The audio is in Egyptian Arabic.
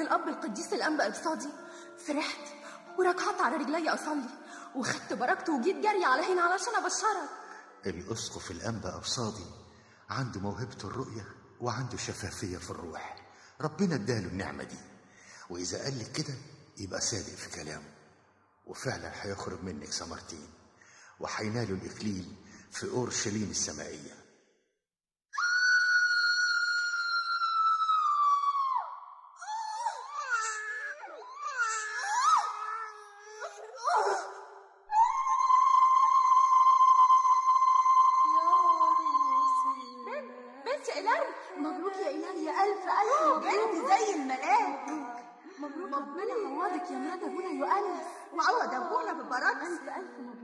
من الأب القديس الأنبا إبصادي فرحت وركعت على رجلي أصلي وخدت بركته وجيت جري على هنا علشان أبشرك الأسقف الأنبا أبصادي عنده موهبة الرؤية وعنده شفافية في الروح ربنا اداله النعمة دي وإذا قال لك كده يبقى صادق في كلامه وفعلا هيخرج منك ثمرتين وهينالوا الإكليل في أورشليم السمائية بنت إيلان مبروك يا إيلان يا ألف ألف بنت زي الملاك مبروك ربنا يعوضك يا مرات أبونا يؤنس وعوض ابونا ببركه ألف ألف مبروك